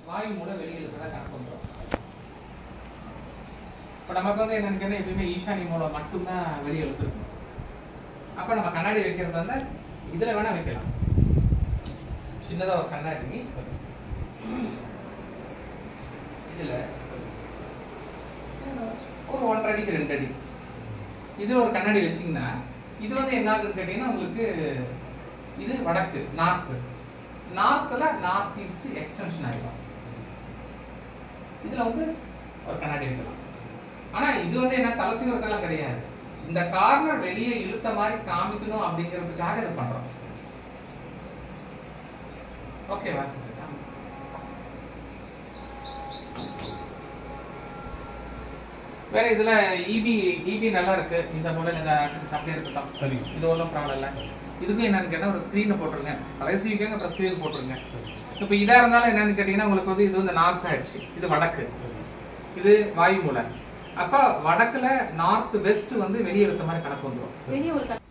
வாயு மூலம் வெளியே இழுக்கிறதா கணக்கு வந்துடும் இப்போ நமக்கு வந்து என்னன்னு கேட்டால் எப்பயுமே ஈசானி மூலம் மட்டும்தான் வெளியே இழுத்துருக்கணும் அப்போ நம்ம கண்ணாடி வைக்கிறது வந்து இதில் வேணா வைக்கலாம் சின்னதாக ஒரு கண்ணாடி இதில் ஒரு ஒன்றரை அடிக்கு ரெண்டு அடி இதில் ஒரு கண்ணாடி வச்சிங்கன்னா இது வந்து என்ன ஆகுதுன்னு கேட்டிங்கன்னா உங்களுக்கு இது வடக்கு நார்த்து நார்த்தில் நார்த் ஈஸ்ட் எக்ஸ்டென்ஷன் ஆகிடும் இதில் வந்து ஒரு கண்ணாடி வைக்கலாம் ஆனால் இது வந்து என்ன தலசிவரத்தெல்லாம் கிடையாது இந்த கார்னர் வெளியே இழுத்த மாதிரி காமிக்கணும் அப்படிங்கிறதுக்காக இது பண்றோம் ஓகேவா வேற இதுல இபி இபி நல்லா இருக்கு இந்த மூலையில இந்த ஆக்சஸ் அப்படியே இருக்கட்டும் சரிங்க இது ஒன்றும் ப்ராப்ளம் இல்லை இதுக்கும் என்னன்னு கேட்டால் ஒரு ஸ்க்ரீனை போட்டுருங்க கடைசி வைக்காங்க அப்புறம் ஸ்க்ரீன் போட்டுருங்க இப்போ இதாக இருந்தாலும் என்னன்னு கேட்டிங்கன்னா உங்களுக்கு வந்து இது வந்து நார்த் ஆயிடுச்சு இது வடக்கு இது வாயு மூலை அப்போ வடக்குல நார்த் வெஸ்ட் வந்து வெளியே எடுத்த மாதிரி கணக்கு வந்துடும் வெளியே ஒரு கட்-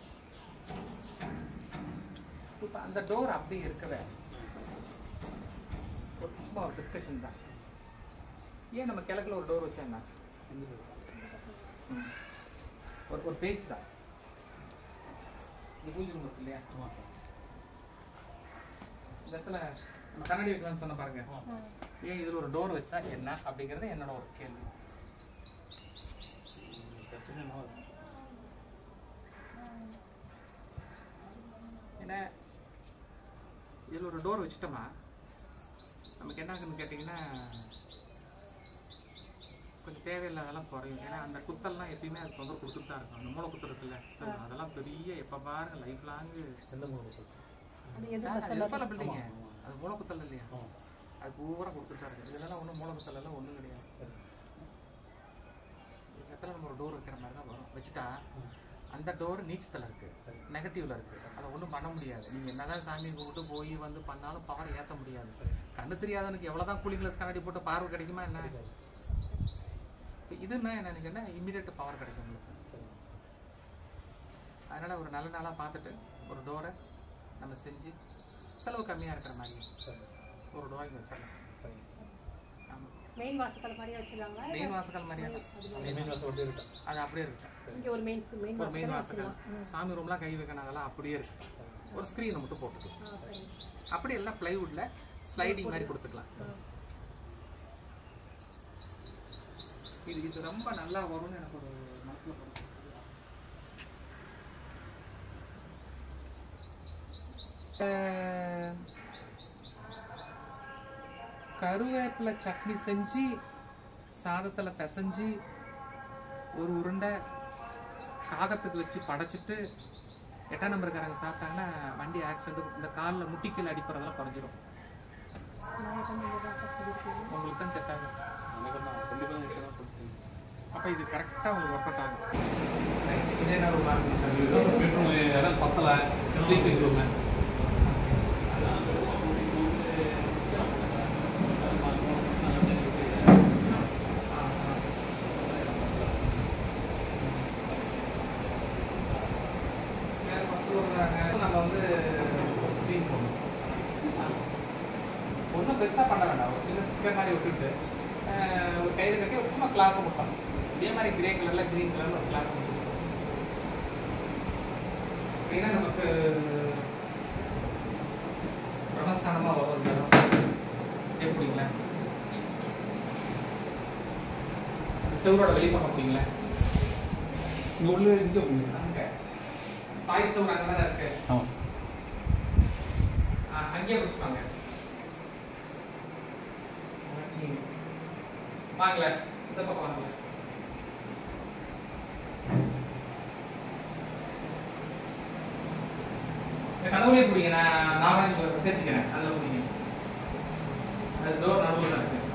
இப்போ அந்த டோர் அப்படி இருக்கவே ஒரு சும்மா ஒரு டிஸ்கஷன் தான் ஏன் நம்ம கிழக்குல ஒரு டோர் வச்சாங்க ம். ஒரு ஒரு பேஜ் தான் இது பூஜை ரூம் இருக்கு இல்லையா இந்த இடத்துல நம்ம கண்ணாடி வைக்கலாம்னு சொன்ன பாருங்க ஏன் இதுல ஒரு டோர் வச்சா என்ன அப்படிங்கிறது என்னோட ஒரு கேள்வி ஏன்னா இதில் ஒரு டோர் வச்சுட்டோமா நமக்கு என்ன ஆகுதுன்னு கேட்டிங்கன்னா கொஞ்சம் தேவையில்லாதெல்லாம் குறையும் ஏன்னா அந்த குத்தல்லாம் எப்பயுமே அது தொந்தரவு கொடுத்துட்டு தான் இருக்கும் அந்த மூளை குத்து இருக்குல்ல சார் அதெல்லாம் பெரிய எப்போ பாருங்க லைஃப் லாங்கு அது எது எப்பால பில்டிங்க அது மூளை குத்தல் இல்லையா அது பூரா கொடுத்துட்டு தான் இருக்கு இதெல்லாம் ஒன்றும் மூளை குத்தல் எல்லாம் ஒன்றும் கிடையாது எத்தனை நம்ம ஒரு டோர் வைக்கிற மாதிரி தான் வரும் வச்சுட்டா அந்த டோர் நீச்சத்தில் இருக்கு நெகட்டிவ்ல இருக்கு அதை ஒன்றும் பண்ண முடியாது நீங்க என்னதான் சாமி கும்பிட்டு போய் வந்து பண்ணாலும் பவர் ஏற்ற முடியாது கண்ணு தெரியாதவனுக்கு எவ்வளவுதான் கூலிங் கிளாஸ் கண்ணாடி போட்டு பார்வை கிடைக்குமா என்ன இப்ப இதுன்னா என்னன்னு கேட்டா இம்மிடியட் பவர் கிடைக்கும் உங்களுக்கு அதனால ஒரு நல்ல நாளா பார்த்துட்டு ஒரு டோரை நம்ம செஞ்சு செலவு கம்மியா இருக்கிற மாதிரி ஒரு டோரை வச்சிடலாம் ஆமா மெயின் வாசக்கால் மாதிரியே வச்சிடலாங்களா மெயின் வாசக்கால் மாதிரியா தான் அது அப்படியே இருக்கு இங்க ஒரு மெயின் மெயின் ஒரு மெயின் வாசக்கால் வாசக்கால் வச்சிடலாம் சாமி ரூம்லாம் கை வைக்கணும் அதெல்லாம் அப்படியே இருக்கு ஒரு ஸ்க்ரீனை மட்டும் போட்டுக்கலாம் ஆ சரி அப்படி எல்லாம் பிளைவுட்ல ஸ்லைடிங் மாதிரி கொடுத்துக்கலாம் இது இது ரொம்ப நல்லா வரும்னு எனக்கு ஒரு மனசுல படுது அஹ், கருவேப்பிலை சட்னி செஞ்சு சாதத்துல பிசைஞ்சு ஒரு உருண்டை காகத்துக்கு வச்சு படைச்சிட்டு எட்டாம் நம்பருக்காரங்க சாப்பிட்டாங்கன்னா வண்டி ஆக்சிடென்ட் இந்த காலில் முட்டிக்கல் அடிப்படுறதெல்லாம் குறைஞ்சிரும் உங்களுக்கு தான் செட் ஆகும் அப்போ இது கரெக்டாக உங்களுக்கு ஒர்க் அவுட் ஆகும் இது என்ன ரூம் பத்தல ஸ்லீப்பிங் ரூம் நம்ம வந்து ஸ்க்ரீன் ஒன்றும் பெருசாக பண்ண வேண்டாம் ஒரு சின்ன ஸ்டிக்கர் மாதிரி விட்டுட்டு அஹ், ஒரு கயிறு கட்டி ஒரு சும்மா கிளாத் மட்டும் இதே மாதிரி கிரே கலரில் க்ரீன் கலரில் ஒரு கிளாத் மட்டும் ஏன்னா நமக்கு பிரமஸ்தானமாக வரும் இந்த இடம் எப்படிங்களா செவரோட வெளிப்பக்கம் அப்படிங்களா இங்க உள்ள இங்க அங்கே தாய் செவர் அங்கே தானே இருக்கு ஆமா ஆ, அங்கேயே பிடிச்சுவாங்க வாங்கல இந்த பக்கம் வாங்கல இந்த கதவுலயே பிடிங்க நான் நாராயண சேர்த்துக்கிறேன் அதில் பிடிங்க அது டோர் நடுவில் தான் இருக்கு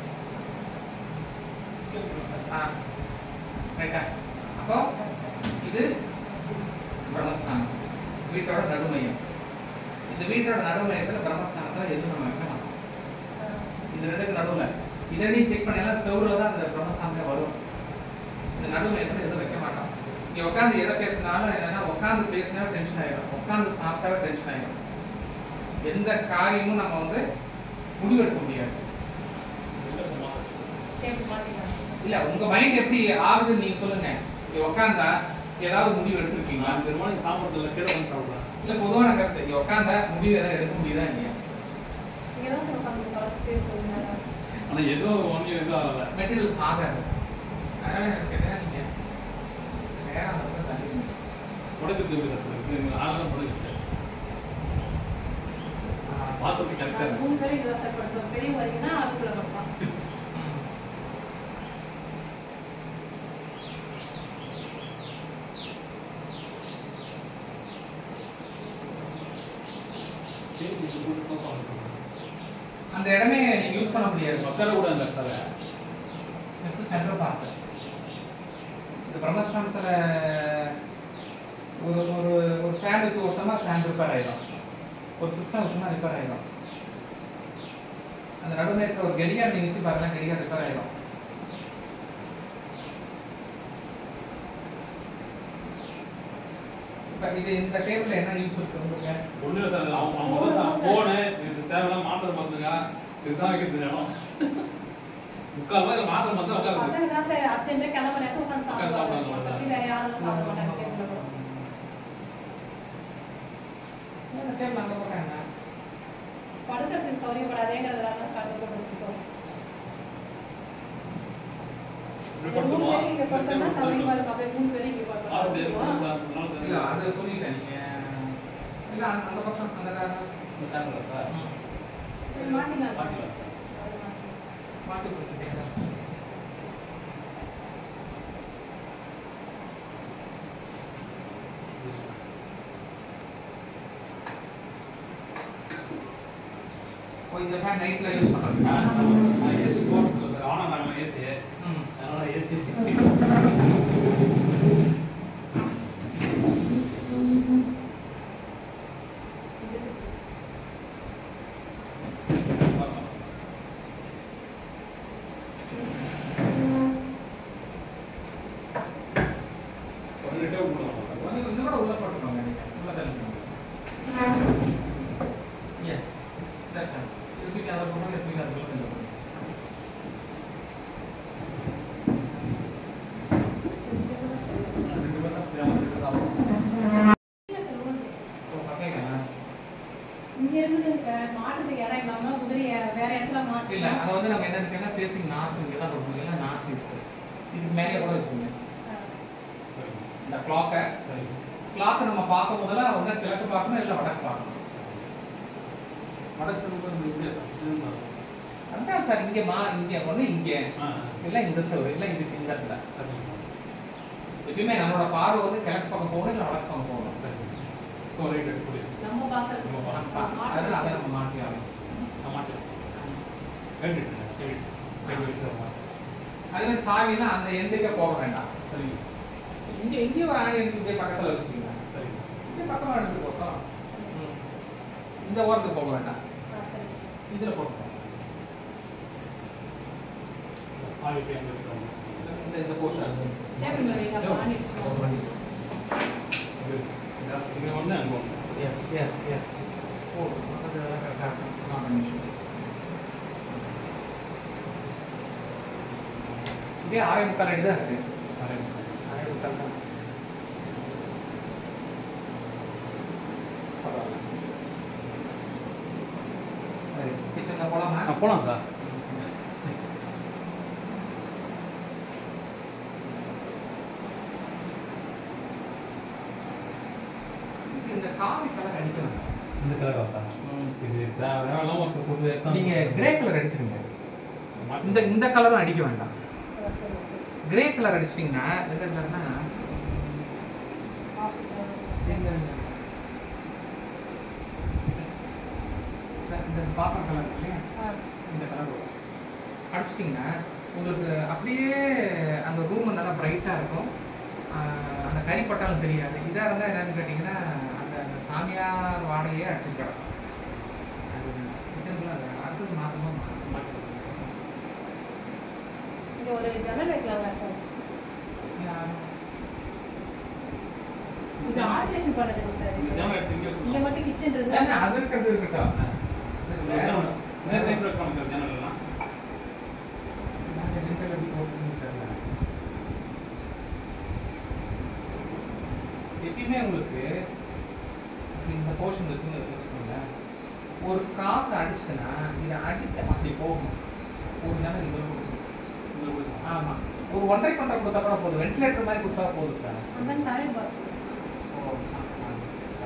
ஆ ரைட்டா அப்போ இது பிரம்மஸ்தானம் வீட்டோட நடுமையம் இந்த வீட்டோட நடுமையத்தில் பிரம்மஸ்தானத்தில் எதுவும் நம்ம வைக்க மாட்டோம் இந்த ரெண்டுக்கு நடுவில் இதை நீ செக் பண்ணலாம் செவ்வரில் தான் அந்த பிரம்மஸ்தானமே வரும் இந்த நடுமையத்தில் எதுவும் வைக்க மாட்டோம் இங்கே உட்காந்து எதை பேசினாலும் என்னன்னா உட்காந்து பேசினா டென்ஷன் ஆயிடும் உட்காந்து சாப்பிட்டாவே டென்ஷன் ஆயிடும் எந்த காரியமும் நம்ம வந்து முடிவெடுக்க முடியாது டேபிள் மாட்டிக்கலாம் இல்ல உங்க மைண்ட் எப்படி ஆகுதுன்னு நீங்க சொல்லுங்க இங்க உட்காந்தா ஏதாவது முடிவு எடுத்திருக்கீங்களா நான் பெரும்பாலும் சாப்பிட்றதில்ல கீழே வந்து சாப்பிட்றேன் இல்ல பொதுவான கருத்து இங்க உட்காந்தா முடிவு ஏதாவது எடுக்க முடியுதா இல்லையா இங்கே தான் சார் உட்காந்து ஸ்பேஸ் சொல்லுங்க ஆனால் ஏதோ ஒன் இயர் இதுவும் ஆகலை மெட்டீரியல்ஸ் ஆகாது அதனால எனக்கு கேட்டா நீங்க நேரா அந்த பக்கம் தள்ளிடுங்க. உடம்புக்கு எப்படி கற்றுக்கு ஆகலாம் படுக்குது வாசத்துக்கு கரெக்டாக இருக்கு மூணு பேரும் இங்கே தான் சார் படுத்தோம் பெரியவங்க வரீங்கன்னா அதுக்குள்ள படுப்பான் ம். கேள்வி போட்டு சோஃபா இருக்கு அந்த இடமே நீங்க யூஸ் பண்ண முடியாது உட்கார கூட இல்லை சார் நெக்ஸ்ட் சென்ட்ரல் பார்க் இந்த பிரம்மஸ்தானத்துல ஒரு ஒரு ஒரு ஃபேன் வச்சு ஓட்டமா ஃபேன் ரிப்பேர் ஆயிடும் ஒரு சிஸ்டம் வச்சோம்னா ரிப்பேர் ஆயிடும் அந்த நடுவில் இருக்கிற ஒரு கடிகாரம் நீங்க வச்சு பாருங்க கடிகாரம் ரிப்பேர் ஆயிடும் இப்ப இது இந்த டேபிள்ல என்ன யூஸ் இருக்கு உங்களுக்கு ஒன்றும் இல்லை சார் அவங்க அவங்க வந்து சார் ஃபோனு இது தேவையில்லாம் மாத்திரை மருந்துங்க இதுதான் வைக்கிறது இடம் முக்கால் பேர் மாத்திரை மருந்து உட்காருது பசங்க தான் சார் அர்ஜென்ட்டாக கிளம்ப நேரத்தில் உட்காந்து உட்கார்ந்து சாப்பிடுவாங்க சாப்பிடுவாங்க. மற்றபடி வேற யாரும் சாப்பிட மாட்டாங்க டேபிளில் கூட இந்த டேபிள் அந்த பக்கம் என்ன படுக்கிறதுக்கு சௌரியப்படாதேங்கிறதுனால ஸ்டார்ட் போட்டு வச்சுருக்கோம் இப்படி மூணு படுத்துருவோம். பேரும் இங்கே படுத்தோம்னா சௌரியமா இருக்கும் அப்படியே மூணு பேரும் இங்கே ஆறு பேர் படுத்தோம் இல்ல அது புரியல நீங்க இல்ல அந்த அந்த பக்கம் அந்த காரணம் இந்த டைம்ல சார் சரி மாட்டிக்கலாம் சார் மாட்டிக்கலாம் சார் அது மாட்டிக்கலாம். மாத்தி கொடுத்துட்டீங்களா ஓ இந்த ஃபேன் நைட்ல யூஸ் பண்றதுக்கா ஏசி போட்டு சார் ஆனால் நாங்கள் ஏசி ம் அதனால ஏசி ஒரு லிட்டர் போடுவோம் சார் கொஞ்சம் இன்னும் கூட உள்ள போட்டுக்கோங்க நீங்க உள்ள தள்ளிக்கோங்க எஸ் தட்ஸ் ஆல் திருப்பி அதை போடுங்க திருப்பி அதை உள்ள தள்ளிக்கோங்க ரெண்டு பேர் தான் ஃப்ரீயாக ரெண்டு பேர் தான் இல்ல சார், உங்களுக்கு. ஓ பக்கேங்க இங்க இருக்குதுங்க சார் மாட்டுறதுக்கு இடம் இல்லாம குதிரைய வேற இடத்துல இல்ல மாட்டலாம் அதை வந்து நம்ம என்ன இருக்கேன்னா ஃபேசிங் நார்த் இங்கே தான் போட்டுக்கோங்க இல்லை நார்த் ஈஸ்ட் இதுக்கு மேலே கூட வச்சுக்கோங்க சரி இந்த கிளாக்கை சரி கிளாக்கை நம்ம பார்க்கும் முதல்ல வந்து கிழக்கு பார்க்கணும் இல்லை வடக்கு பார்க்கணும் வடக்கு ரொம்ப இப்படியே சார் திரும்ப அதான் சார் இங்கே மா இங்கே ஒன்று இங்கே ஆ இல்லை இந்த சைடு இல்லை இதுக்கு இந்த இடத்துல சரி எப்பயுமே நம்மளோட பார்வை வந்து கிழக்கு பக்கம் போகணும் இல்லை வடக்கு பக்கம் போகணும் சரி இப்போ ரைட் எடுத்து புரியுது நம்ம பாக்குறது நம்ம நம்ம அது அதை நம்ம மாற்றி ஆகணும் நான் மாட்டேன் ரைட் எடுத்து சரி ரைட் எடுத்து அதே மாதிரி சாவிலாம் அந்த எண்டுக்கே போக வேண்டாம் சரி இங்கே இங்கே ஒரு ஆணி எடுத்து இங்கே பக்கத்தில் வச்சுக்கோங்க சரி இங்கே பக்கமாக எடுத்து போட்டோம் ம். இந்த ஓரத்துக்கு போக வேண்டாம் இதில் போட்டுக்கோங்க சாவி போய் அங்கே வச்சுருவாங்க இந்த இந்த போர்ஷன் டேபிள் மேல வைங்க அப்ப ஆணி வச்சுக்கோங்க. இங்கே ஒன்று அங்கே ஒன்று எஸ் எஸ் எஸ் ஓ அது கரெக்டாக நான் நிமிஷம் இதே ஆறே முக்கால் அடி தான் இருக்கு ஆறே முக்கால் தான் பரவாயில்ல சரி கிச்சனில் போகலாமா ஆ போகலாம் சார் இந்த காவி கலர் அடிக்கணும் இந்த கலரா சார் இது தேவையில்லாம ஒருத்தர் போட்டு எடுத்தா- நீங்க கிரே கலர் அடிச்சிருங்க இந்த இந்த கலரும் அடிக்க வேண்டாம் கிரே கலர் அடிச்சிட்டிங்கன்னா எந்த கலர்னா இந்த இந்த- இந்த பாப்பர் கலர் இருக்கு இல்லையா இந்த கலர் வரும் அடிச்சிட்டிங்கன்னா உங்களுக்கு அப்படியே அந்த ரூம் நல்லா பிரைட்டாக இருக்கும் ஆஹ் அந்த கறி பட்டாலும் தெரியாது இதாக இருந்தால் என்னன்னு கேட்டிங்கன்னா அந்த அந்த சாமியார் வாடையே அடிச்சுட்டு கிடக்கும் அது கிச்சனுக்குள்ள அது அடுத்தது மாற்றமாக மாற்றி இங்க ஒரு ஜன்னல் வைக்கலாங்களா சார் இது ஆல்ட்ரேஷன் பண்ணதுங்க சார் இந்த ஜன்னல் எடுத்து இங்கே இங்க வச்சுக்கலாம். மட்டும் கிச்சன் ஏன்னா இருந்தா அது இருக்கிறது இருக்கட்டும் அது இந்த வேற ஜன்னல். ஒண்ணு. இந்த சைஸ்ல வைக்கலாம் இந்த ஜன்னல் எல்லாம். நாங்க இந்த உங்களுக்கு இந்த போர்ஷன் இருக்குன்னு வச்சுக்கோங்களேன் ஒரு காற்று அடிச்சுதுன்னா இதை அடிச்சு அப்படி போகும் ஒரு நேரம் இது கொடுக்கும் ஆமா ஒரு ஒன்றரை கொண்டை கொடுத்தா கூட போதும் வென்டிலேட்டர் மாதிரி கொடுத்தா போதும் சார் அதான் தரையில் பார்த்து ஓ ஆ, ஆ, ஆ.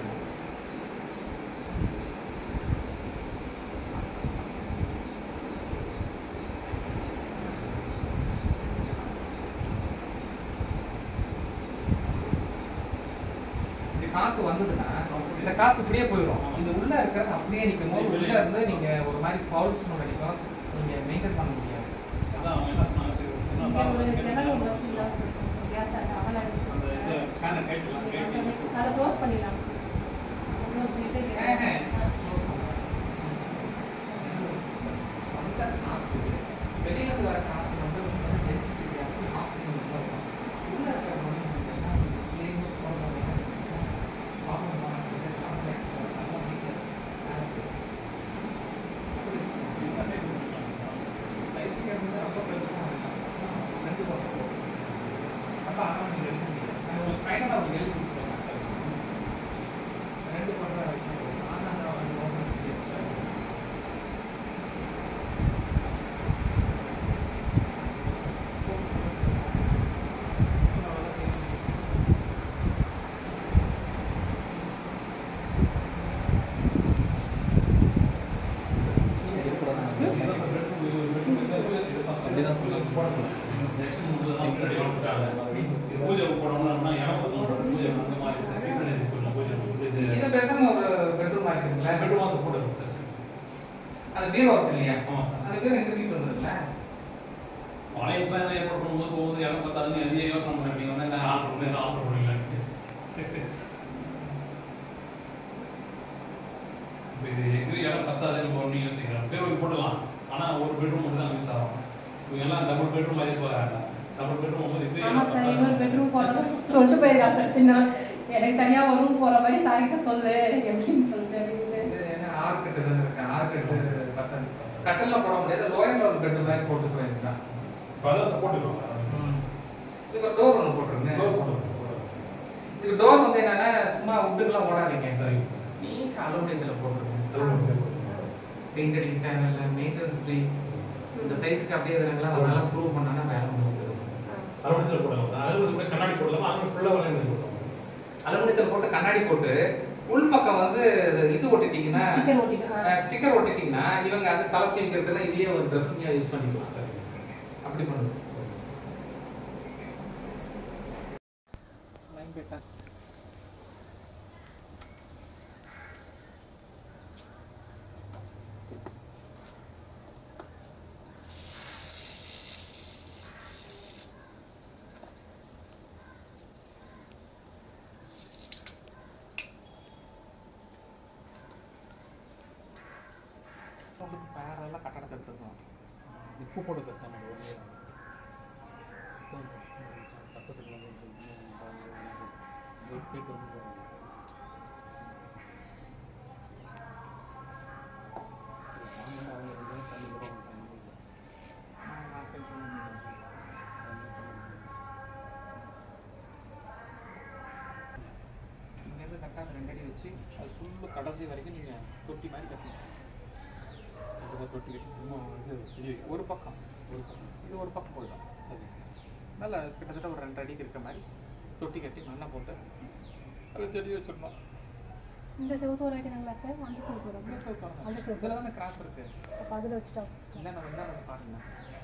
இப்படி காத்து வந்ததுன்னா இந்த காத்து இப்படியே போயிடும் இது உள்ள இருக்கிறது அப்படியே நிற்கும் போது உள்ள இருந்து நீங்க ஒரு மாதிரி ஃபவுல்ஸ் அடிக்கும் நீங்க மெயின்டைன் பண்ண முடியாது அதான் அவங்க என்ன சொன்னாங்க சரி, என்ன இங்கே ஒரு பாருங்க. ஜன்னல் ஒன்று வச்சுக்கலாம் சொல்லிட்டு கேஸ் அவன் அந்த இது ஃபேனை கேட்டுலாம் கேட்டு அதை க்ளோஸ் பண்ணிடலாம் க்ளோஸ் பண்ணிட்டு ஏஹே. அந்த காத்து வெளியில இருந்து வர காத்து வந்து ரொம்ப density ஜாஸ்தி, oxygen ரொம்ப இருக்கும். உள்ள இருக்கிற வந்து உங்களுக்கு எல்லாம் flame போடுறது எல்லாம் carbon monoxide, carbon dioxide, carbon meters, air. அப்படி வச்சுக்கோங்க. சைஸுக்கு வந்து ரொம்ப பெருசா இருக்கலாம். ரெண்டு பக்கம் போகும். அப்ப அதெல்லாம் நீங்க எடுக்க முடியாது. நான் உங்களுக்கு final ஆ உங்களுக்கு எழுதி கொடுத்துறேன். ரெண்டு பக்கம் வச்சுக்கோங்க. ஆனா நான் வந்து open பண்ணி வச்சிருக்கேன். அப்படிதான் சொல்லுவாங்க போட சொன்னாங்க நெக்ஸ்ட் மூணு தான் ரெடி பண்ணிட்டாங்க இது பூஜை போடணும்னா எனக்கு வந்து பூஜை அந்த மாதிரி ரீசன் கொஞ்சம் பூஜை இது இது பேசாம ஒரு பெட்ரூம் ஆக்கிருங்களா ரெண்டு மாதம் போட்டு கொடுத்தாச்சு அந்த பீரோ இருக்கு இல்லையா ஆமா சார் அந்த பீரோ எங்க வீட்டு வந்துருக்குல்ல பழைய பிளான் ஏற்பாடு பண்ணும்போது போகும்போது இடம் பார்த்தாலும் எதையும் யோசனை பண்ண நீங்க வந்து என்ன ஆர்டர் பண்ணி ஆர்டர் பண்ணீங்களான்னு இப்போ இது எங்க இடம் பத்தாதுன்னு போகணும்னு யோசிக்கிறேன் பேர் போடலாம் ஆனா ஒரு பெட்ரூம் மட்டும் தான் யூஸ் ஆகும் இவங்க எல்லாம் டபுள் பெட்ரூம் எதிர்பார்க்கறாங்க டபுள் பெட்ரூம் வந்து இது ஆமா சார் இன்னொரு பெட்ரூம் போடணும் சொல்லிட்டு போயிருக்கா சார் சின்ன எனக்கு தனியா ஒரு ரூம் போற மாதிரி சாரிட்ட சொல்லு எப்படின்னு சொல்லிட்டு அப்படின்னு. இது என்ன ஆர்கெட்டு தானே இருக்கு ஆர்கெட்டு பத்தன் கட்டல்ல போட முடியாது லோயர்ல ஒரு பெட் மாதிரி போட்டு போயிருக்கான் இப்போ அதான் சப்போர்ட் இருக்கும் இதுக்கு ஒரு டோர் ஒன்று போட்டுருங்க இதுக்கு டோர் வந்து என்னன்னா சும்மா உட்டுக்கெல்லாம் ஓடாதீங்க சரி நீங்க அலுமினியத்தில் போட்டுருங்க பெயிண்ட் அடிக்க தேவையில்லை மெயின்டெனன்ஸ் ஃப்ரீ இந்த சைஸ்க்கு அப்படியே இதெல்லாம் நம்ம நல்லா ஸ்க்ரூ பண்ணானா வேலை முடிஞ்சது அறுபத்தில் போடலாம் அறுபது கூட கண்ணாடி போடலாம் அங்கே ஃபுல்லாக விளையாண்டு போடலாம் அலுமினியத்தில் போட்டு கண்ணாடி போட்டு உள் பக்கம் வந்து இது ஒட்டிட்டீங்கன்னா ஸ்டிக்கர் ஓட்டிட்டு ஆ. ஸ்டிக்கர் ஒட்டிட்டீங்கன்னா இவங்க அது தலை சீவிக்கிறதுல இதையே ஒரு ட்ரெஸ்ஸிங்காக யூஸ் பண்ணிக்கலாம் சரி அப்படி பண்ணுங்க லைன் போயிட்டா உங்களுக்கு பேரெல்லாம் கட்டடத்தை எடுத்துருக்கோம் இப்போ போட்டு சார் நம்ம ஒன் இயர் சட்டத்துக்கு கேட்டு வந்து நான் சரி பண்ணுங்க இங்கேருந்து கரெக்டாக ரெண்டு அடி வச்சு அது ஃபுல்லு கடைசி வரைக்கும் நீங்கள் தொட்டி மாதிரி கட்டணும் அதுக்கு தொட்டி கட்டி சும்மா இது செடி வைக்க ஒரு பக்கம் ஒரு பக்கம் இது ஒரு பக்கம் போயிடும் சரி நல்லா கிட்டத்தட்ட ஒரு ரெண்டு அடிக்கு இருக்க மாதிரி தொட்டி கட்டி மண்ணை போட்டு அதில் செடி வச்சிடணும் இந்த செவத்தோர வைக்கிறாங்களா சார் அந்த செவத்தோர அந்த செவத்தோர இதில் தானே கிராஸ் இருக்கு அப்போ அதில் வச்சுட்டா இல்லை நம்ம என்ன நம்ம பாருங்க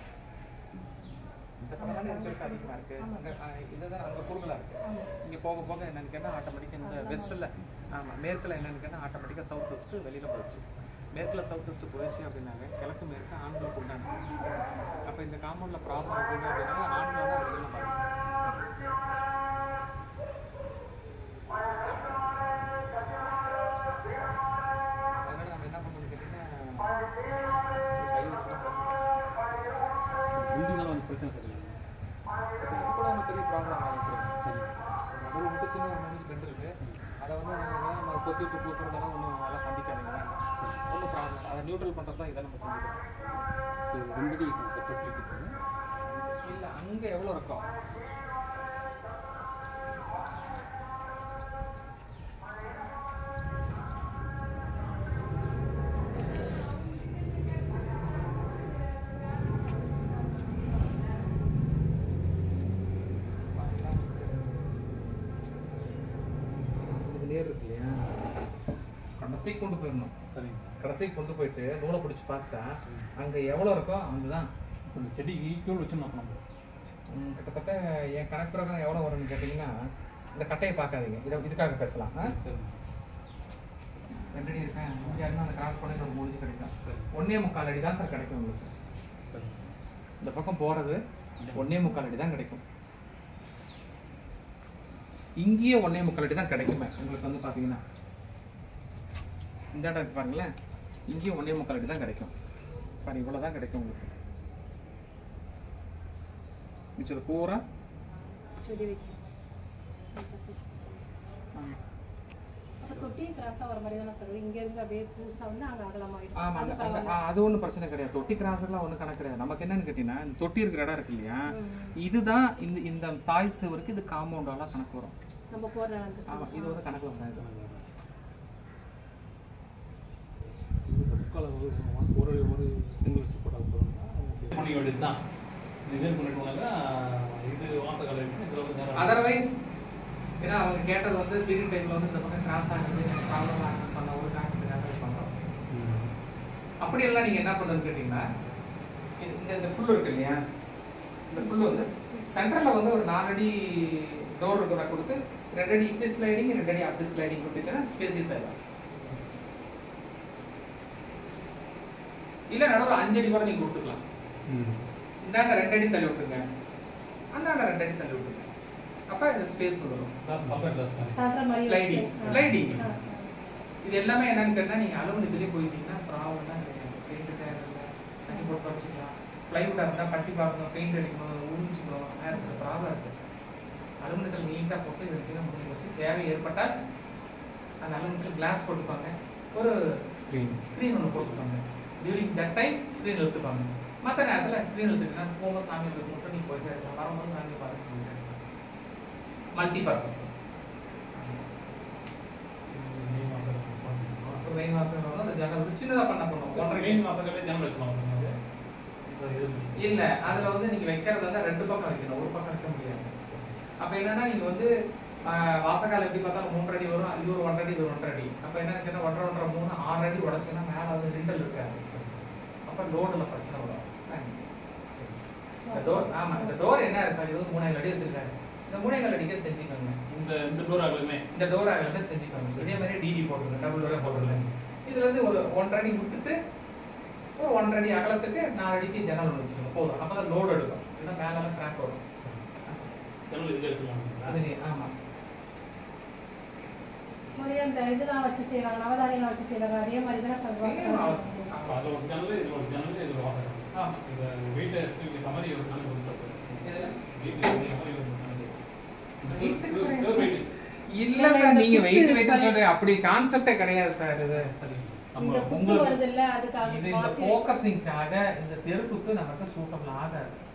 இந்த பக்கம் தானே ரிசல்ட் அதிகமாக இருக்கு அங்கே இதுதான் அங்கே குறுகலாக இருக்கு ஆமாம் இங்கே போக போக என்னன்னு கேட்டால் ஆட்டோமேட்டிக்காக இந்த வெஸ்ட்டில் ஆமாம் மேற்கில் என்னன்னு கேட்டால் ஆட்டோமேட்டிக்காக சவுத் வெஸ்ட்டு வெளியில் போயிடுச்சு மேற்கில் சவுத் வெஸ்ட்டு போயிடுச்சு அப்படின்னாவே கிழக்கு மேற்கு ஆண்களுக்கு உண்டான அப்போ இந்த காம்பவுண்டில் ப்ராப்ளம் இருக்குது அப்படின்னா ஆண்கள் தான் அதிகமாக பாதிக்கும் அதனால நம்ம என்ன பண்ணணும்னு கேட்டிங்கன்னா கை வச்சு தான் பில்டிங்னால வந்து பிரச்சனை சரி இது கூட ஒரு பெரிய ப்ராப்ளம் ஆகிட்டு சரி ஒரு விட்டு சின்ன ஒரு மணிக்கு பெண்டு இருக்கு அதை வந்து நீங்கள் நம்ம கொத்தி விட்டு பூசுறதெல்லாம் ஒன்றும் அதெல்லாம் கண்டிக்காதீங்க ஒன்றும் ப்ராப்ளம் அதை நியூட்ரல் பண்ணுறது தான் இதை நம்ம செஞ்சுக்கிறோம் ரெண்டு அடி சார் தொட்டி வைக்கிறது இல்லை அங்கே எவ்வளோ இருக்கும் கடைசி கொண்டு போயிடணும் சரிங்க கடைசி கொண்டு போயிட்டு நூலை பிடிச்சி பார்த்தா அங்க எவ்வளவு இருக்கோ அதுதான் இப்போ இந்த செடிக்கு ஈக்குவல் வச்சு நம்ம நம்ம ம், கிட்டத்தட்ட என் கணக்கு பிரகாரம் எவ்வளவு வரும்னு கேட்டிங்கன்னா இந்த கட்டையை பார்க்காதீங்க இதை இதுக்காக பேசலாம் ஆ? சரிங்க ரெண்டு அடி இருக்கேன் இங்கே இருந்து அந்த கிராஸ் பண்ணி ஒரு முடிஞ்சு கிடைக்கும் சரி ஒன்னே முக்கால் அடி தான் சார் கிடைக்கும் உங்களுக்கு சரி இந்த பக்கம் போறது ஒன்னே முக்கால் அடி தான் கிடைக்கும் இங்கேயே ஒன்னே முக்கால் அடி தான் கிடைக்குமே உங்களுக்கு வந்து பாத்தீங்கன்னா இந்த இடம் இருக்கு பாருங்களேன் இங்கேயும் ஒன்னே முக்கால் அடி தான் கிடைக்கும் பாரு இவ்வளவு தான் கிடைக்கும் உங்களுக்கு மிச்சது பூரா செடி வைக்கணும் அப்போ தொட்டியும் கிராஸாக வர மாதிரி தானே சார் வரும். இங்க இருந்து அப்படியே பூசா வந்து அங்கே அகலமாயிடும் ஆமா அது அந்த- அந்த- பரவாயில்ல ஆ, அது ஒண்ணும் பிரச்சனை கிடையாது தொட்டி கிராஸெல்லாம் ஒண்ணும் கணக்கு கிடையாது நமக்கு என்னன்னு கேட்டீங்கன்னா இந்த தொட்டி இருக்கிற இடம் இருக்கு இல்லையா ம். இதுதான் இந்த இந்த தாய் சுவருக்கு இது காம்பவுண்டாலாம் கணக்கு வரும் நம்ம போடுற அந்த ஆமா இது வந்து கணக்குல வராது இது முக்கால் ஒரு ஒரு செங்கல் வச்சு போட்டால் போதும்னா பண்ணிக்க வேண்டியது தான் இதே பண்ணிட்டோம்னாக்கா இது வாசகால இருக்கு இதில் வந்து நேரம் அதர்வைஸ் ஏன்னா அவங்க கேட்டது வந்து பீரியட் டைம்ல வந்து இந்த பக்கம் கிராஸ் ஆகுது ப்ராப்ளம் ஆகுதுன்னு சொன்ன ஒரு காரணத்துக்காக இது பண்றோம் ம். அப்படி எல்லாம் நீங்க என்ன பண்ணுன்னு கேட்டீங்கன்னா இது- இந்த இந்த ஃபுல் இருக்கு இல்லையா இந்த ஃபுல் வந்து சென்டர்ல வந்து ஒரு நாலடி டோர் இருக்கிற கொடுத்து ரெண்டு அடி இப்படி ஸ்லைடிங் ரெண்டு அடி அப்படி ஸ்லைடிங் கொடுத்துட்டா ஸ்பேசியஸ் ஆயிடும் இல்ல நடுவில் அஞ்சு அடி கூட நீங்க கொடுத்துக்கலாம் ம். இந்தாண்ட ரெண்டு அடி தள்ளி விட்டுருங்க அந்தாண்ட ரெண்டு அடி தள்ளி விட்டுருங்க அப்ப இந்த ஸ்பேஸ் வரும் கிளாஸ் கம்பெனி கிளாஸ் மாதிரி தட்டுற மாதிரி Sliding. வச்சு. Sliding. ஆ. இது எல்லாமே என்னன்னு கேட்டா நீங்க அலுவலகத்திலே போயிட்டீங்கன்னா ப்ராப்ளம் தான் கிடையாது பெயிண்ட் தேவையில்லை தண்ணி போட்டு வச்சுக்கலாம் பிளைவுட்டா இருந்தா பட்டி பார்க்கணும் பெயிண்ட் அடிக்கணும் உறிஞ்சிக்கணும் நேரத்தில் ப்ராப்ளம் இருக்கு அலுவலகத்தில் நீட்டாக போட்டு இது வரைக்கும் முடிஞ்சு வச்சு தேவை ஏற்பட்டால் அந்த அலுவலகத்தில் கிளாஸ் போட்டுப்பாங்க ஒரு ஸ்க்ரீன் ஸ்க்ரீன் ஒன்று போட்டுப்பாங்க டியூரிங் தட் டைம் ஸ்க்ரீன் எடுத்துப்பாங்க மற்ற நேரத்தில் ஸ்க்ரீன் எடுத்துக்கிட்டா போகும்போது சாமி எடுத்து மட்டும் நீங்கள் போயிட்டே இருக்கலாம் வரும்போது சாமி பார்த்துட்டு மல்டி பர்பஸ் மெயின் வாசல் பார்த்துக்கணும். ஒரு மெயின் வாசல் வந்து அந்த ஜன்னல் வந்து சின்னதாக பண்ண போகணும் ஒன்றரை ஒன்றரை மெயின் வாசல்களே ஜன்னல் வச்சுக்கலாம் அது இப்போ இது வச்சு. இல்ல அதுல வந்து நீங்க வைக்கிறதா இருந்தா ரெண்டு பக்கம் வைக்கணும் ஒரு பக்கம் வைக்க முடியாது அப்ப என்னன்னா நீங்க வந்து ஆஹ், வாசக்கால் எப்படி பார்த்தாலும் மூன்றரை அடி வரும் இது ஒரு ஒன்றரை அடி இது ஒரு ஒன்றரை அடி அப்ப என்ன கேட்டா ஒன்றரை ஒன்றரை மூணு ஆறு அடி உடச்சுன்னா மேல வந்து லிண்டல் இருக்காது அப்ப லோடுல பிரச்சனை வரும் இந்த டோர் ஆமா இந்த டோர் என்ன இருக்கா இது வந்து மூணாயிரம் அடி வச்சிருக்காரு இந்த மூணாயிரம் அடிக்க செஞ்சுக்கோங்க இந்த இந்த டோர் ஆகலுமே இந்த டோர் ஆகலமே செஞ்சுக்கோங்க இதே மாதிரி டிடி போட்டுருங்க டபுள் டோரே போட்டுருங்க இதுல இருந்து ஒரு ஒன்றரை அடி விட்டுட்டு ஒரு ஒன்றரை அடி அகலத்துக்கு நாலு அடிக்கு ஜன்னல் ஒன்று வச்சுக்கணும் போதும் அப்பதான் லோடு எடுக்கும் இல்லைன்னா மேலாம் கிராக் வரும் ஜன்னல் இதுல வச்சுக்கலாம் அது நீ- ஆமா முறையா இந்த இதெல்லாம் வச்சு செய்யறாங்க நவதானியெல்லாம் வச்சு செய்யறாங்க அதே மாதிரி தானே சார் Same ஆ- வாசல் அப்போ அதில் ஒரு ஜன்னல் இது ஒரு ஜன்னல் இது ஒரு வாசகம் ஆமா இந்த வீட்டை தூக்கி மாதிரி ஒரு ஜன்னல் கொடுத்து இதுல வீட்டில் இந்த மாதிரி ஒரு வீட்டுக்கு ஜன்னல் இது ஒரு வீட்டு இல்ல சார் நீங்க வெயிட் வெயிட் சொல்றீங்க அப்படி கான்செப்டே கிடையாது சார் இது சரி இந்த நம்ம குத்து உங்களுக்கு- வருது இல்ல அதுக்காக இது இந்த மாத்தி- ஃபோக்கஸிங்காக இந்த தெருக்குத்து நமக்கு சூட்டபிள் ஆகாது